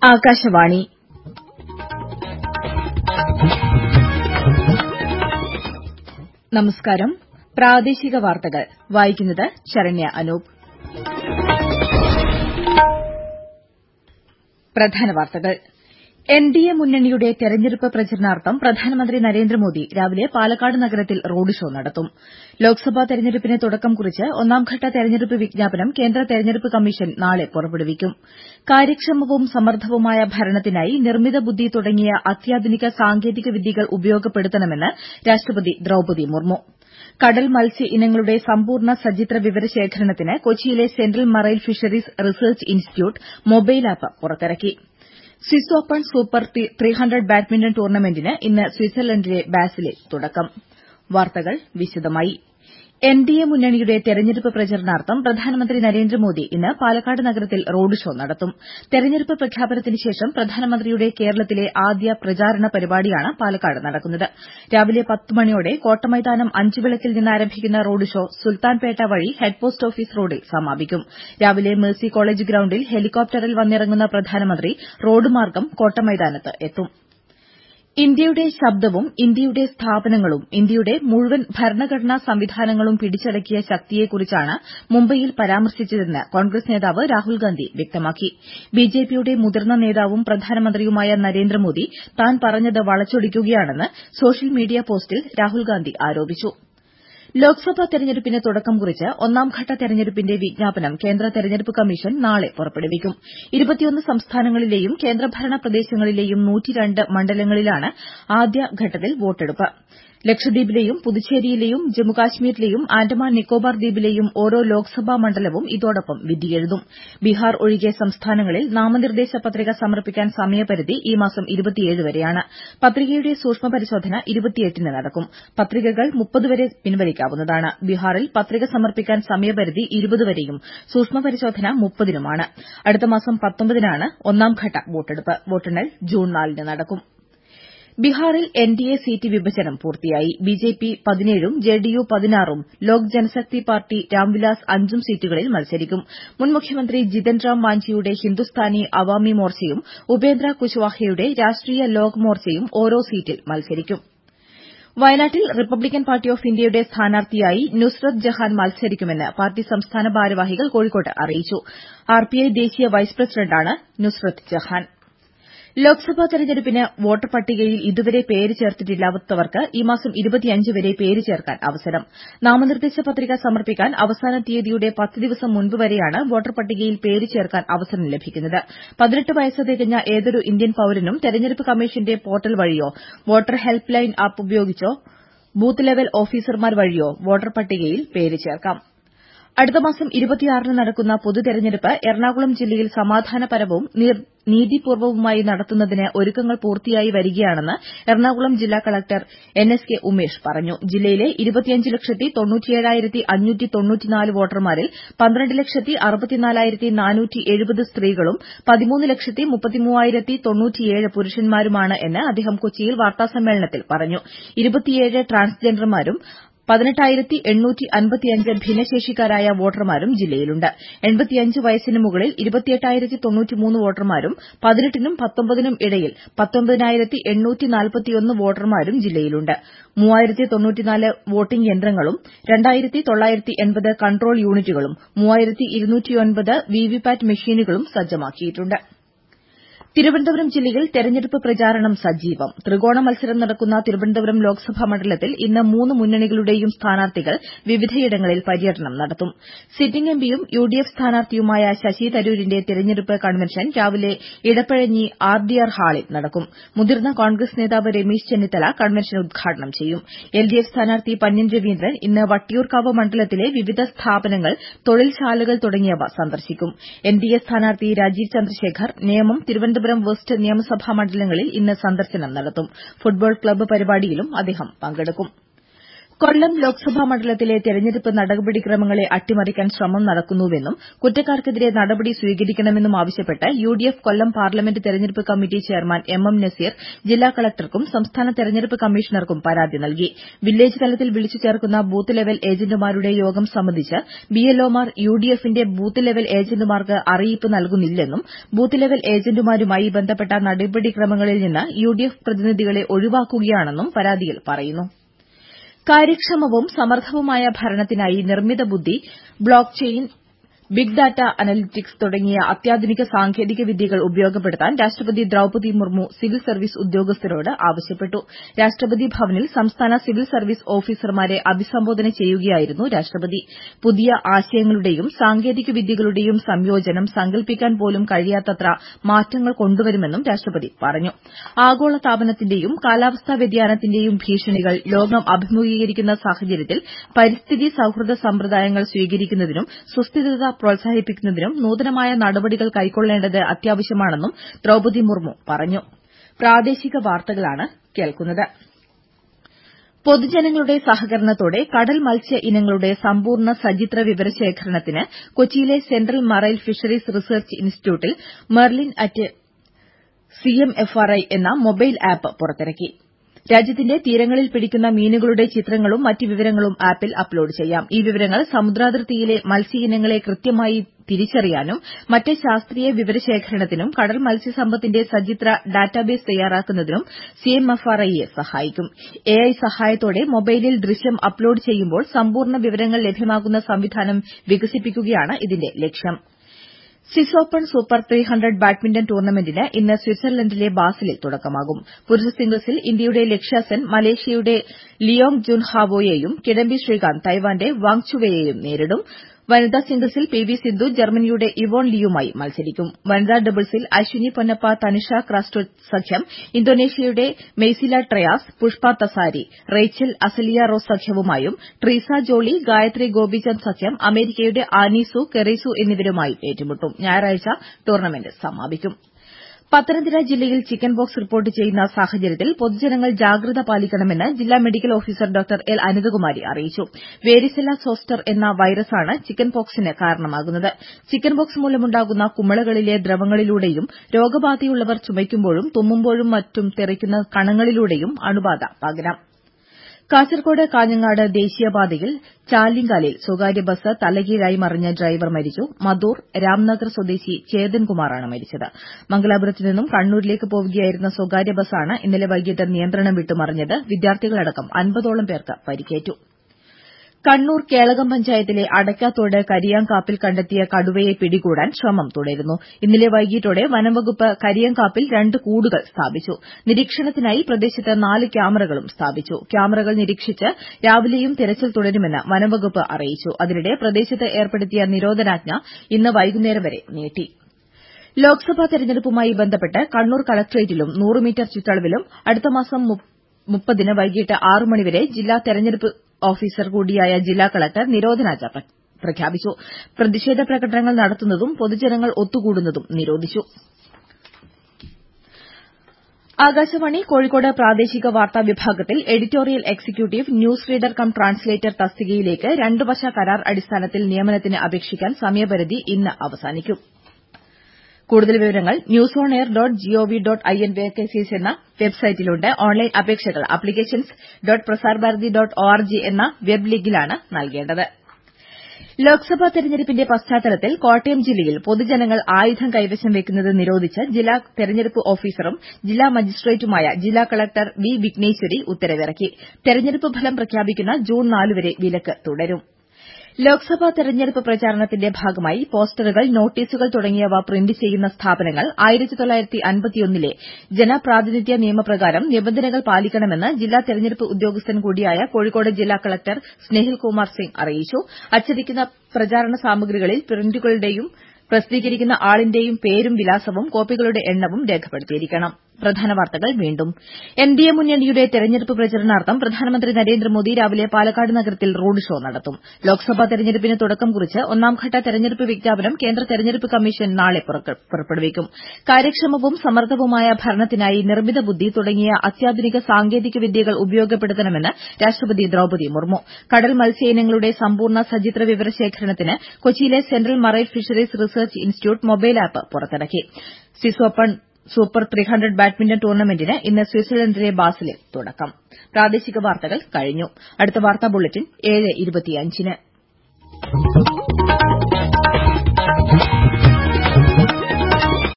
ആകാശവാണി നമസ്കാരം പ്രാദേശിക വാർത്തകൾ വായിക്കുന്നത് ശരണ്യ അനൂപ് പ്രധാന വാർത്തകൾ എൻഡിഎ മുന്നണിയുടെ തെരഞ്ഞെടുപ്പ് പ്രചരണാർത്ഥം പ്രധാനമന്ത്രി നരേന്ദ്രമോദി രാവിലെ പാലക്കാട് നഗരത്തിൽ റോഡ് ഷോ നടത്തും ലോക്സഭാ തെരഞ്ഞെടുപ്പിന് തുടക്കം കുറിച്ച് ഒന്നാംഘട്ട തെരഞ്ഞെടുപ്പ് വിജ്ഞാപനം കേന്ദ്ര തെരഞ്ഞെടുപ്പ് കമ്മീഷൻ നാളെ പുറപ്പെടുവിക്കും കാര്യക്ഷമവും സമർത്ഥവുമായ ഭരണത്തിനായി നിർമ്മിത ബുദ്ധി തുടങ്ങിയ അത്യാധുനിക സാങ്കേതിക വിദ്യകൾ ഉപയോഗപ്പെടുത്തണമെന്ന് രാഷ്ട്രപതി ദ്രൌപദി മുർമു കടൽ മത്സ്യ ഇനങ്ങളുടെ സമ്പൂർണ്ണ സചിത്ര വിവരശേഖരണത്തിന് കൊച്ചിയിലെ central marine fisheries research institute mobile app പുറത്തിറക്കി സ്വിസ് ഓപ്പൺ സൂപ്പർ ബാഡ്മിന്റൺ ടൂർണമെന്റിന് ഇന്ന് സ്വിറ്റ്സർലൻഡിലെ ബാസിലിൽ തുടക്കം വാർത്തകൾ വിശദമായി എൻഡിഎ മുന്നണിയുടെ തെരഞ്ഞെടുപ്പ് പ്രചരണാർത്ഥം പ്രധാനമന്ത്രി നരേന്ദ്രമോദി ഇന്ന് പാലക്കാട് നഗരത്തിൽ റോഡ് ഷോ നടത്തും തെരഞ്ഞെടുപ്പ് പ്രഖ്യാപനത്തിന് ശേഷം പ്രധാനമന്ത്രിയുടെ കേരളത്തിലെ ആദ്യ പ്രചാരണ പരിപാടിയാണ് പാലക്കാട് നടക്കുന്നത് രാവിലെ പത്ത് മണിയോടെ കോട്ടമൈതാനം അഞ്ചുവിളക്കിൽ നിന്ന് ആരംഭിക്കുന്ന റോഡ് ഷോ സുൽത്താൻപേട്ട വഴി ഹെഡ് പോസ്റ്റ് ഓഫീസ് റോഡിൽ സമാപിക്കും രാവിലെ മേഴ്സി കോളേജ് ഗ്രൌണ്ടിൽ ഹെലികോപ്റ്ററിൽ വന്നിറങ്ങുന്ന പ്രധാനമന്ത്രി റോഡ് മാർഗ്ഗം കോട്ടമൈതാനത്ത് എത്തും ഇന്ത്യയുടെ ശബ്ദവും ഇന്ത്യയുടെ സ്ഥാപനങ്ങളും ഇന്ത്യയുടെ മുഴുവൻ ഭരണഘടനാ സംവിധാനങ്ങളും പിടിച്ചടക്കിയ ശക്തിയെക്കുറിച്ചാണ് മുംബൈയിൽ പരാമർശിച്ചതെന്ന് കോൺഗ്രസ് നേതാവ് രാഹുൽഗാന്ധി വ്യക്തമാക്കി ബിജെപിയുടെ മുതിർന്ന നേതാവും പ്രധാനമന്ത്രിയുമായ നരേന്ദ്രമോദി താൻ പറഞ്ഞത് വളച്ചൊടിക്കുകയാണെന്ന് സോഷ്യൽ മീഡിയ പോസ്റ്റിൽ രാഹുൽഗാന്ധി ആരോപിച്ചു ലോക്സഭാ തെരഞ്ഞെടുപ്പിന് തുടക്കം കുറിച്ച് ഒന്നാംഘട്ട തെരഞ്ഞെടുപ്പിന്റെ വിജ്ഞാപനം കേന്ദ്ര തെരഞ്ഞെടുപ്പ് കമ്മീഷൻ നാളെ പുറപ്പെടുവിക്കും സംസ്ഥാനങ്ങളിലെയും കേന്ദ്രഭരണ പ്രദേശങ്ങളിലെയും മണ്ഡലങ്ങളിലാണ് ആദ്യഘട്ടത്തിൽ വോട്ടെടുപ്പ് ലക്ഷദ്വീപിലെയും പുതുച്ചേരിയിലെയും ജമ്മുകാശ്മീരിലെയും ആൻഡമാൻ നിക്കോബാർ ദ്വീപിലെയും ഓരോ ലോക്സഭാ മണ്ഡലവും ഇതോടൊപ്പം വിധിയെഴുതും ബീഹാർ ഒഴികെ സംസ്ഥാനങ്ങളിൽ നാമനിർദ്ദേശ പത്രിക സമർപ്പിക്കാൻ സമയപരിധി ഈ മാസം വരെയാണ് പത്രികയുടെ സൂക്ഷ്മ പരിശോധന ന് നടക്കും പത്രികകൾ വരെ പിൻവലിക്കാവുന്നതാണ് ബീഹാറിൽ പത്രിക സമർപ്പിക്കാൻ സമയപരിധി വരെയും സൂക്ഷ്മ പരിശോധന നുമാണ് അടുത്ത മാസം നാണ് ഒന്നാംഘട്ട വോട്ടെടുപ്പ് വോട്ടെണ്ണൽ ജൂൺ നാലിന് നടക്കും ബീഹാറിൽ എൻഡിഎ സീറ്റ് വിഭജനം പൂർത്തിയായി ബിജെപി പതിനേഴും ജെഡിയു പതിനാറും ലോക് ജനശക്തി പാർട്ടി രാംവിലാസ് അഞ്ചും സീറ്റുകളിൽ മത്സരിക്കും മുൻ മുഖ്യമന്ത്രി ജിതൻ റാം മാഞ്ചിയുടെ ഹിന്ദുസ്ഥാനി അവാമി മോർച്ചയും ഉപേന്ദ്ര കുശ്വാഹയുടെ രാഷ്ട്രീയ ലോക് മോർച്ചയും ഓരോ സീറ്റിൽ മത്സരിക്കും വയനാട്ടിൽ റിപ്പബ്ലിക്കൻ പാർട്ടി ഓഫ് ഇന്ത്യയുടെ സ്ഥാനാർത്ഥിയായി നുസ്രത്ത് ജഹാൻ മത്സരിക്കുമെന്ന് പാർട്ടി സംസ്ഥാന ഭാരവാഹികൾ കോഴിക്കോട്ട് അറിയിച്ചു ആർപിഐ ദേശീയ വൈസ് പ്രസിഡന്റാണ് നുസ്രത്ത് ജഹാൻ ലോക്സഭാ തെരഞ്ഞെടുപ്പിന് വോട്ടർ പട്ടികയിൽ ഇതുവരെ പേര് ചേർത്തിട്ടില്ലാത്തവർക്ക് ഈ മാസം വരെ പേര് ചേർക്കാൻ അവസരം നാമനിർദ്ദേശ പത്രിക സമർപ്പിക്കാൻ അവസാന തീയതിയുടെ പത്ത് ദിവസം മുൻപ് വരെയാണ് വോട്ടർ പട്ടികയിൽ പേര് ചേർക്കാൻ അവസരം ലഭിക്കുന്നത് പതിനെട്ട് വയസ്സ് തികഞ്ഞ ഏതൊരു ഇന്ത്യൻ പൌരനും തെരഞ്ഞെടുപ്പ് കമ്മീഷന്റെ പോർട്ടൽ വഴിയോ വോട്ടർ ഹെൽപ്പ് ലൈൻ ആപ്പ് ഉപയോഗിച്ചോ ബൂത്ത് ലെവൽ ഓഫീസർമാർ വഴിയോ വോട്ടർ പട്ടികയിൽ പേര് ചേർക്കാം അടുത്ത മാസം ന് നടക്കുന്ന പൊതുതെരഞ്ഞെടുപ്പ് എറണാകുളം ജില്ലയിൽ സമാധാനപരവും നീതിപൂർവ്വവുമായി നടത്തുന്നതിന് ഒരുക്കങ്ങൾ പൂർത്തിയായി വരികയാണെന്ന് എറണാകുളം ജില്ലാ collector N S K Umesh പറഞ്ഞു ജില്ലയിലെ ലക്ഷത്തി വോട്ടർമാരിൽ പന്ത്രണ്ട് ലക്ഷത്തി സ്ത്രീകളും പതിമൂന്ന് ലക്ഷത്തി പുരുഷന്മാരുമാണ് എന്ന് അദ്ദേഹം കൊച്ചിയിൽ വാർത്താസമ്മേളനത്തിൽ പറഞ്ഞു ട്രാൻസ്ജെൻഡർമാരും പതിനെട്ടായിരത്തി എണ്ണൂറ്റി അൻപത്തിയഞ്ച് ഭിന്നശേഷിക്കാരായ വോട്ടർമാരും ജില്ലയിലുണ്ട് എൺപത്തിയഞ്ച് വയസ്സിന് മുകളിൽ ഇരുപത്തിയെട്ടായിരത്തി തൊണ്ണൂറ്റിമൂന്ന് വോട്ടർമാരും പതിനെട്ടിനും പത്തൊമ്പതിനും ഇടയിൽ പത്തൊമ്പതിനായിരത്തി എണ്ണൂറ്റി നാൽപ്പത്തിയൊന്ന് വോട്ടർമാരും ജില്ലയിലുണ്ട് മൂവായിരത്തി തൊണ്ണൂറ്റിനാല് വോട്ടിംഗ് യന്ത്രങ്ങളും രണ്ടായിരത്തി തൊള്ളായിരത്തി എൺപത് കൺട്രോൾ യൂണിറ്റുകളും മൂവായിരത്തി ഇരുന്നൂറ്റിയൊൻപത് വിവിപാറ്റ് മെഷീനുകളും സജ്ജമാക്കിയിട്ടുണ്ട് തിരുവനന്തപുരം ജില്ലയിൽ തെരഞ്ഞെടുപ്പ് പ്രചാരണം സജീവം ത്രികോണ മത്സരം നടക്കുന്ന തിരുവനന്തപുരം ലോക്സഭാ മണ്ഡലത്തിൽ ഇന്ന് മൂന്ന് മുന്നണികളുടെയും സ്ഥാനാർത്ഥികൾ വിവിധയിടങ്ങളിൽ പര്യടനം നടത്തും സിറ്റിംഗ് എംപിയും യുഡിഎഫ് സ്ഥാനാർത്ഥിയുമായ ശശി തരൂരിന്റെ തെരഞ്ഞെടുപ്പ് കൺവെൻഷൻ രാവിലെ ഇടപ്പഴഞ്ഞി ആർഡിആർ ഹാളിൽ നടക്കും മുതിർന്ന കോൺഗ്രസ് നേതാവ് രമേശ് ചെന്നിത്തല കൺവെൻഷൻ ഉദ്ഘാടനം ചെയ്യും എൽഡിഎഫ് സ്ഥാനാർത്ഥി പന്ന്യൻ രവീന്ദ്രൻ ഇന്ന് വട്ടിയൂർക്കാവ് മണ്ഡലത്തിലെ വിവിധ സ്ഥാപനങ്ങൾ തൊഴിൽശാലകൾ തുടങ്ങിയവ സന്ദർശിക്കും എൻഡിഎ സ്ഥാനാർത്ഥി രാജീവ് ചന്ദ്രശേഖർ നേമം തിരുവനന്തപുരം വെസ്റ്റ് നിയമസഭാ മണ്ഡലങ്ങളിൽ ഇന്ന് സന്ദർശനം നടത്തും ഫുട്ബോൾ ക്ലബ്ബ് പരിപാടിയിലും അദ്ദേഹം പങ്കെടുക്കും കൊല്ലം ലോക്സഭാ മണ്ഡലത്തിലെ തെരഞ്ഞെടുപ്പ് നടപടിക്രമങ്ങളെ അട്ടിമറിക്കാൻ ശ്രമം നടക്കുന്നുവെന്നും കുറ്റക്കാർക്കെതിരെ നടപടി സ്വീകരിക്കണമെന്നും ആവശ്യപ്പെട്ട് യുഡിഎഫ് കൊല്ലം പാർലമെന്റ് തെരഞ്ഞെടുപ്പ് committee chairman M M Naseer ജില്ലാ കളക്ടർക്കും സംസ്ഥാന തെരഞ്ഞെടുപ്പ് കമ്മീഷണർക്കും പരാതി നൽകി വില്ലേജ് തലത്തിൽ വിളിച്ചു ചേർക്കുന്ന ബൂത്ത് ലെവൽ ഏജന്റുമാരുടെ യോഗം സംബന്ധിച്ച് ബിഎൽഒമാർ യുഡിഎഫിന്റെ ബൂത്ത് ലെവൽ ഏജന്റുമാർക്ക് അറിയിപ്പ് നൽകുന്നില്ലെന്നും ബൂത്ത് ലെവൽ ഏജന്റുമാരുമായി ബന്ധപ്പെട്ട നടപടിക്രമങ്ങളിൽ നിന്ന് യുഡിഎഫ് പ്രതിനിധികളെ ഒഴിവാക്കുകയാണെന്നും പരാതിയിൽ പറയുന്നു കാര്യക്ഷമവും സമർത്ഥവുമായ ഭരണത്തിനായി നിർമ്മിത ബുദ്ധി blockchain big data analytics തുടങ്ങിയ അത്യാധുനിക സാങ്കേതിക വിദ്യകൾ ഉപയോഗപ്പെടുത്താൻ രാഷ്ട്രപതി ദ്രൌപദി മുർമു സിവിൽ സർവീസ് ഉദ്യോഗസ്ഥരോട് ആവശ്യപ്പെട്ടു രാഷ്ട്രപതി ഭവനിൽ സംസ്ഥാന സിവിൽ സർവീസ് ഓഫീസർമാരെ അഭിസംബോധന ചെയ്യുകയായിരുന്നു രാഷ്ട്രപതി പുതിയ ആശയങ്ങളുടെയും സാങ്കേതിക വിദ്യകളുടെയും സംയോജനം സങ്കൽപ്പിക്കാൻ പോലും കഴിയാത്തത്ര മാറ്റങ്ങൾ കൊണ്ടുവരുമെന്നും രാഷ്ട്രപതി പറഞ്ഞു ആഗോളതാപനത്തിന്റെയും കാലാവസ്ഥാ വ്യതിയാനത്തിന്റെയും ഭീഷണികൾ ലോകം അഭിമുഖീകരിക്കുന്ന സാഹചര്യത്തിൽ പരിസ്ഥിതി സൌഹൃദ സമ്പ്രദായങ്ങൾ സ്വീകരിക്കുന്നതിനും സുസ്ഥിരത പ്രോത്സാഹിപ്പിക്കുന്നതിനും നൂതനമായ നടപടികൾ കൈക്കൊള്ളേണ്ടത് അത്യാവശ്യമാണെന്നും ദ്രൌപദി മുർമു പറഞ്ഞു പ്രാദേശിക വാർത്തകളാണ് കേൾക്കുന്നത് പൊതുജനങ്ങളുടെ സഹകരണത്തോടെ കടൽ മത്സ്യ ഇനങ്ങളുടെ സമ്പൂർണ്ണ സചിത്ര വിവരശേഖരണത്തിന് കൊച്ചിയിലെ സെൻട്രൽ മറൈൻ ഫിഷറീസ് റിസർച്ച് ഇൻസ്റ്റിറ്റ്യൂട്ടിൽ മെർലിൻ അറ്റ് സിഎംഎഫ്ആർഐ എന്ന മൊബൈൽ ആപ്പ് പുറത്തിറക്കി രാജ്യത്തിന്റെ തീരങ്ങളിൽ പിടിക്കുന്ന മീനുകളുടെ ചിത്രങ്ങളും മറ്റ് വിവരങ്ങളും ആപ്പിൽ അപ്ലോഡ് ചെയ്യാം ഈ വിവരങ്ങൾ സമുദ്രാതിർത്തിയിലെ മത്സ്യ ഇനങ്ങളെ കൃത്യമായി തിരിച്ചറിയാനും മറ്റ് ശാസ്ത്രീയ വിവരശേഖരണത്തിനും കടൽ മത്സ്യസമ്പത്തിന്റെ സചിത്ര ഡാറ്റാബേസ് തയ്യാറാക്കുന്നതിനും സിഎംഎഫ്ആർഐയെ സഹായിക്കും എഐ സഹായത്തോടെ മൊബൈലിൽ ദൃശ്യം അപ്ലോഡ് ചെയ്യുമ്പോൾ സമ്പൂർണ്ണ വിവരങ്ങൾ ലഭ്യമാകുന്ന സംവിധാനം വികസിപ്പിക്കുകയാണ് ഇതിന്റെ ലക്ഷ്യം Swiss open super three hundred badminton ടൂർണമെന്റിന് ഇന്ന് സ്വിറ്റ്സർലൻഡിലെ ബാസലിൽ തുടക്കമാകും പുരുഷ സിംഗിൾസിൽ ഇന്ത്യയുടെ ലക്ഷ്യ സെൻ മലേഷ്യയുടെ ലിയോങ് ജുൻ ഹാവോയെയും കിഡംബി ശ്രീകാന്ത് തൈവാന്റെ വാങ് ചുവയെയും നേരിടും വനിതാ സിംഗിൾസിൽ പി വി സിന്ധു ജർമ്മനിയുടെ ഇവോൺ ലിയുമായി മത്സരിക്കും വനിതാ ഡബിൾസിൽ അശ്വിനി പൊന്നപ്പ തനുഷ ക്രാസ്റ്റോ സഖ്യം ഇന്തോനേഷ്യയുടെ മെയ്സില ട്രയാസ് പുഷ്പ തസാരി റേച്ചൽ അസലിയ റോസ് സഖ്യവുമായും ട്രീസ ജോളി ഗായത്രി ഗോപിചന്ദ് സഖ്യം അമേരിക്കയുടെ ആനീസു കെറീസു എന്നിവരുമായും ഏറ്റുമുട്ടും ഞായറാഴ്ച ടൂർണമെന്റ് സമാപിക്കും പത്തനംതിട്ട ജില്ലയിൽ ചിക്കൻ പോക്സ് റിപ്പോർട്ട് ചെയ്യുന്ന സാഹചര്യത്തിൽ പൊതുജനങ്ങൾ ജാഗ്രത പാലിക്കണമെന്ന് ജില്ലാ medical officer doctor L Anithakumari അറിയിച്ചു വേരിസെല്ല സോസ്റ്റർ എന്ന വൈറസാണ് ചിക്കൻ പോക്സിന് കാരണമാകുന്നത് ചിക്കൻ പോക്സ് മൂലമുണ്ടാകുന്ന കുമിളകളിലെ ദ്രവങ്ങളിലൂടെയും രോഗബാധയുള്ളവർ ചുമയ്ക്കുമ്പോഴും തുമ്മുമ്പോഴും മറ്റും തെറിക്കുന്ന കണങ്ങളിലൂടെയും അണുബാധ പകരാം കാസർകോട് കാഞ്ഞങ്ങാട് ദേശീയപാതയിൽ ചാലിങ്കാലിൽ സ്വകാര്യ ബസ് തലകീഴായി മറിഞ്ഞ ഡ്രൈവർ മരിച്ചു മദൂർ രാംനഗർ സ്വദേശി ചേതൻകുമാറാണ് മരിച്ചത് മംഗലാപുരത്ത് നിന്നും കണ്ണൂരിലേക്ക് പോവുകയായിരുന്ന സ്വകാര്യ ബസ്സാണ് ഇന്നലെ വൈകിട്ട് നിയന്ത്രണം വിട്ട് മറിഞ്ഞത് വിദ്യാർത്ഥികളടക്കം അൻപതോളം പേർക്ക് പരിക്കേറ്റു കണ്ണൂർ കേളകം പഞ്ചായത്തിലെ അടയ്ക്കാത്തോട് കരിയാങ്കാപ്പിൽ കണ്ടെത്തിയ കടുവയെ പിടികൂടാൻ ശ്രമം തുടരുന്നു ഇന്നലെ വൈകിട്ടോടെ വനംവകുപ്പ് കരിയങ്കാപ്പിൽ രണ്ട് കൂടുകൾ സ്ഥാപിച്ചു നിരീക്ഷണത്തിനായി പ്രദേശത്ത് നാല് ക്യാമറകളും സ്ഥാപിച്ചു ക്യാമറകൾ നിരീക്ഷിച്ച് രാവിലെയും തെരച്ചിൽ തുടരുമെന്ന് വനംവകുപ്പ് അറിയിച്ചു അതിനിടെ പ്രദേശത്ത് ഏർപ്പെടുത്തിയ നിരോധനാജ്ഞ ഇന്ന് വൈകുന്നേരം വരെ നീട്ടി ലോക്സഭാ തെരഞ്ഞെടുപ്പുമായി ബന്ധപ്പെട്ട് കണ്ണൂർ കളക്ടറേറ്റിലും നൂറ് മീറ്റർ ചുറ്റളവിലും അടുത്ത മാസം മുപ്പതിന് വൈകിട്ട് ആറ് മണിവരെ ജില്ലാ തെരഞ്ഞെടുപ്പ് ഓഫീസർ കൂടിയായ ജില്ലാ കളക്ടർ നിരോധനാജ്ഞ പ്രഖ്യാപിച്ചു പ്രതിഷേധ പ്രകടനങ്ങൾ നടത്തുന്നതും പൊതുജനങ്ങൾ ഒത്തുകൂടുന്നതും നിരോധിച്ചു ആകാശവാണി കോഴിക്കോട് പ്രാദേശിക വാർത്താ വിഭാഗത്തിൽ editorial executive news reader cum translator തസ്തികയിലേക്ക് രണ്ട് വർഷ കരാർ അടിസ്ഥാനത്തിൽ നിയമനത്തിന് അപേക്ഷിക്കാൻ സമയപരിധി ഇന്ന് അവസാനിക്കും കൂടുതൽ വിവരങ്ങൾ news on air dot gov dot I N vacancies എന്ന വെബ്സൈറ്റിലുണ്ട് ഓൺലൈൻ അപേക്ഷകൾ applications dot Prasarbharati dot O R G എന്ന വെബ് ലിങ്കിലാണ് നൽകേണ്ടത് ലോക്സഭാ തെരഞ്ഞെടുപ്പിന്റെ പശ്ചാത്തലത്തിൽ കോട്ടയം ജില്ലയിൽ പൊതുജനങ്ങൾ ആയുധം കൈവശം വയ്ക്കുന്നത് നിരോധിച്ച് ജില്ലാ തെരഞ്ഞെടുപ്പ് ഓഫീസറും ജില്ലാ മജിസ്ട്രേറ്റുമായ ജില്ലാ കളക്ടർ വി വിഘ്നേശ്വരി ഉത്തരവിറക്കി തെരഞ്ഞെടുപ്പ് ഫലം പ്രഖ്യാപിക്കുന്ന ജൂൺ നാല് വരെ വിലക്ക് തുടരും ലോക്സഭാ തെരഞ്ഞെടുപ്പ് പ്രചാരണത്തിന്റെ ഭാഗമായി പോസ്റ്ററുകൾ നോട്ടീസുകൾ തുടങ്ങിയവ പ്രിന്റ് ചെയ്യുന്ന സ്ഥാപനങ്ങൾ ലെ ജനപ്രാതിനിധ്യ നിയമപ്രകാരം നിബന്ധനകൾ പാലിക്കണമെന്ന് ജില്ലാ തെരഞ്ഞെടുപ്പ് ഉദ്യോഗസ്ഥൻ കൂടിയായ കോഴിക്കോട് ജില്ലാ കളക്ടർ സ്നേഹിൽ കുമാർ സിംഗ് അറിയിച്ചു അച്ചടിക്കുന്ന പ്രചാരണ സാമഗ്രികളിൽ പ്രിന്റുകളുടെയും പ്രസിദ്ധീകരിക്കുന്ന ആളിന്റെയും പേരും വിലാസവും കോപ്പികളുടെ എണ്ണവും രേഖപ്പെടുത്തിയിരിക്കണം പ്രധാന വാർത്തകൾ വീണ്ടും എൻഡിഎ മുന്നണിയുടെ തെരഞ്ഞെടുപ്പ് പ്രചരണാർത്ഥം പ്രധാനമന്ത്രി നരേന്ദ്രമോദി രാവിലെ പാലക്കാട് നഗരത്തിൽ റോഡ് ഷോ നടത്തും ലോക്സഭാ തെരഞ്ഞെടുപ്പിന് തുടക്കം കുറിച്ച് ഒന്നാംഘട്ട തെരഞ്ഞെടുപ്പ് വിജ്ഞാപനം കേന്ദ്ര തെരഞ്ഞെടുപ്പ് കമ്മീഷൻ നാളെ പുറപ്പെടുവിക്കും കാര്യക്ഷമവും സമർത്ഥവുമായ ഭരണത്തിനായി നിർമ്മിത ബുദ്ധി തുടങ്ങിയ അത്യാധുനിക സാങ്കേതിക വിദ്യകൾ ഉപയോഗപ്പെടുത്തണമെന്ന് രാഷ്ട്രപതി ദ്രൌപദി മുർമു കടൽ മത്സ്യയിനങ്ങളുടെ സമ്പൂർണ്ണ സചിത്ര വിവരശേഖരണത്തിന് കൊച്ചിയിലെ central marine fisheries research institute mobile app പുറത്തിറക്കി Swiss open super three hundred badminton ടൂർണമെന്റിന് ഇന്ന് സ്വിറ്റ്സർലൻഡിലെ ബാസലിൽ തുടക്കം പ്രാദേശിക വാർത്തകൾ കഴിഞ്ഞു അടുത്ത വാർത്താ ബുള്ളറ്റിൻ ഏഴ് ഇരുപത്തിയഞ്ചിന്